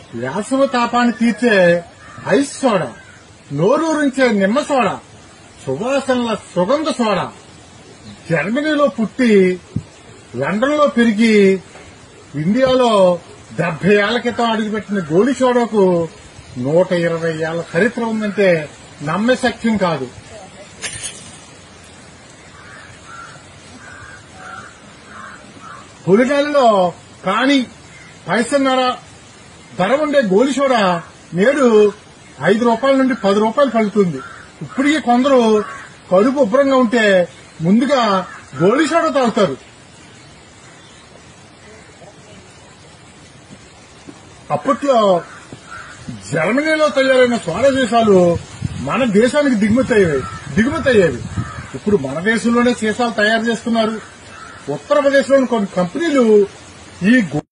వేసవ తాపాన్ని తీర్చే ice soda నోరూరించే నిమ్మ soda సువాసనల సుగంధ సోడా జర్మనీలో పుట్టి లండన్లో పెరిగి ఇండియాలో డెబ్బై ఏళ్ల క్రితం అడుగుపెట్టిన గోలి సోడాకు నూట ఇరవై ఏళ్ల చరిత్ర ఉందంటే నమ్మే సత్యం కాదు తొలిగాలిలో కాని పైసన్నర ధర ఉండే గోలి సోడా నేడు ఐదు రూపాయల నుండి పది రూపాయలు పలుకుతుంది ఇప్పటికీ కొందరు కడుపు ఉబ్బరంగా ఉంటే ముందుగా గోలి సోడా తాగుతారు అప్పట్లో జర్మనీలో తయారైన సోడా సీసాలు మన దేశానికి దిగుమతి అయ్యేవి దిగుమతి అయ్యేవి ఇప్పుడు మన దేశంలోనే సీసాలు తయారు చేస్తున్నారు ఉత్తరప్రదేశ్ లోని కొన్ని కంపెనీలు ఈ గో-